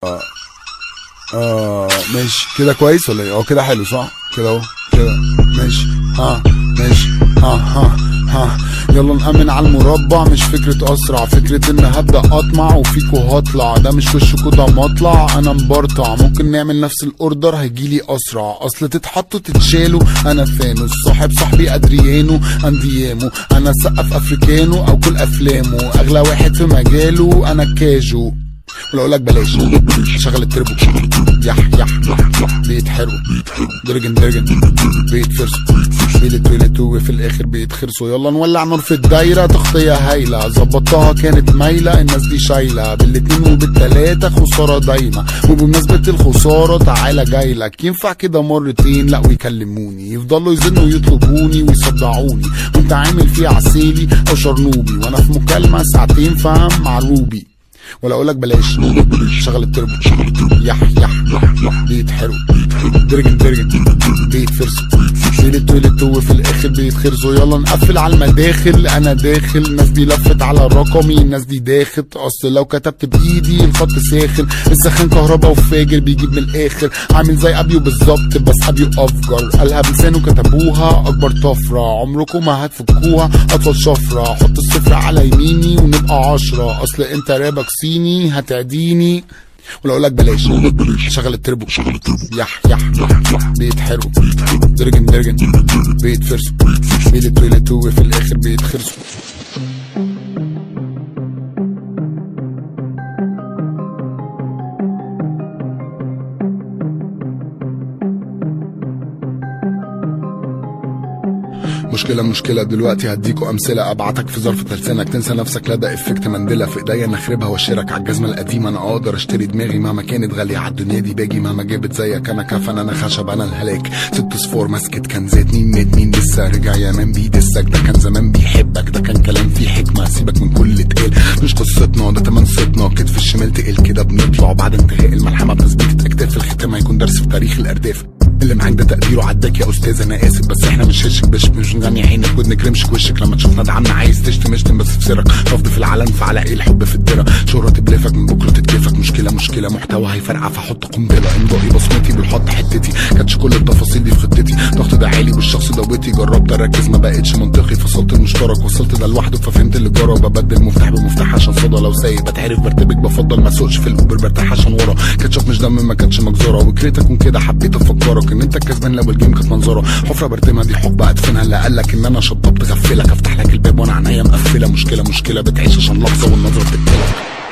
اه اه ماشي كده كويس ولا ايه اه كده حلو صح كده اهو كده ماشي ها ماشي ها ها ها يلا نأمن على المربع مش فكرة أسرع فكرة إن هبدأ أطمع وفيكو هطلع ده مش وشكو ده مطلع أنا مبرطع ممكن نعمل نفس الأوردر هيجيلي أسرع أصل تتحطوا تتشالوا أنا فانوس صاحب صاحبي أدريانو أنديامو أنا سقف أفريكانو أو كل أفلامه أغلى واحد في مجاله أنا كاجو ولا اقول لك بلاش شغل التربو يح يح بيتحرقوا درجن درجن بيتفرسوا بيلت بيلتوا وفي الاخر بيتخرسوا يلا نولع نور في الدايره تغطيه هايله ظبطتها كانت مايله الناس دي شايله بالاتنين وبالتلاته خساره دايمه وبمناسبه الخساره تعالى جايلك ينفع كده مرتين لا ويكلموني يفضلوا يزنوا ويطلبوني ويصدعوني وانت عامل فيه عسيلي او شرنوبي وانا في مكالمه ساعتين فاهم مع روبي ولا اقول لك بلاش شغل التربو يح يح بيتحرقوا درجن درجن بيتفرسوا بيلتوا يلتوا وفي الاخر بيتخرسوا يلا نقفل على المداخل انا داخل الناس دي لفت على رقمي الناس دي داخت اصل لو كتبت بايدي الخط ساخن السخان كهربا وفاجر بيجيب من الاخر عامل زي ابيو بالظبط بس ابيو افجر قالها بلسانه كتبوها اكبر طفره عمركم ما هتفكوها اطول شفره حط الصفر على يميني ونبقى عشرة اصل انت رابك صيني هتعديني ولا اقول لك بلاش شغل التربو يح يح بيتحرقوا درجن درجن بيتفرسوا بيلتوا يلتوا وفي الاخر بيتخرسوا مشكلة مشكلة دلوقتي هديكوا أمثلة أبعتك في ظرف تلسانك تنسى نفسك لدى إفكت مندلة في إيديا نخربها واشيرك على الجزمة القديمة أنا أقدر أشتري دماغي مهما كانت غالية على الدنيا دي باجي مهما جابت زيك أنا كفن أنا خشب أنا الهلاك ست صفور مسكت كان زيت مين مات مين لسه رجع يا مان بيدسك ده كان زمان بيحبك ده كان كلام فيه حكمة سيبك من كل تقال مش قصتنا ده تمن صيتنا كتف الشمال تقل كده بنطلع بعد انتهاء الملحمة بنثبت أكتاف الختام هيكون درس في تاريخ الأرداف اللي معاك ده تقديره عداك يا استاذ انا اسف بس احنا مش هشك بش مش نغني عينك ودنك رمشك وشك لما تشوفنا دعمنا عايز تشتم اشتم بس في سرك رفض في العلن فعلى ايه الحب في الدرة شهرة تبلفك من بكره تتكيفك مشكله مشكله محتوى هيفرقع فحط قنبله امضائي بصمتي بالحط حتتي كانتش كل التفاصيل دي في خطتي ضغط ده عالي والشخص دوتي جربت اركز ما بقتش منطقي فصلت المشترك وصلت ده لوحده ففهمت اللي جرى ببدل مفتاح بمفتاح عشان صدى لو سايق بتعرف برتبك بفضل ما اسوقش في الاوبر برتاح عشان ورا كاتشب مش دم ما كانتش مجزره وكريت اكون كده حبيت افكرك ان انت الكسبان لو الجيم كانت منظره حفره بردمها دي حب ادفنها اللي قالك ان انا شطبت غفلك افتح لك الباب وانا عينيا مقفله مشكله مشكله بتعيش عشان لحظه والنظره بتقتلك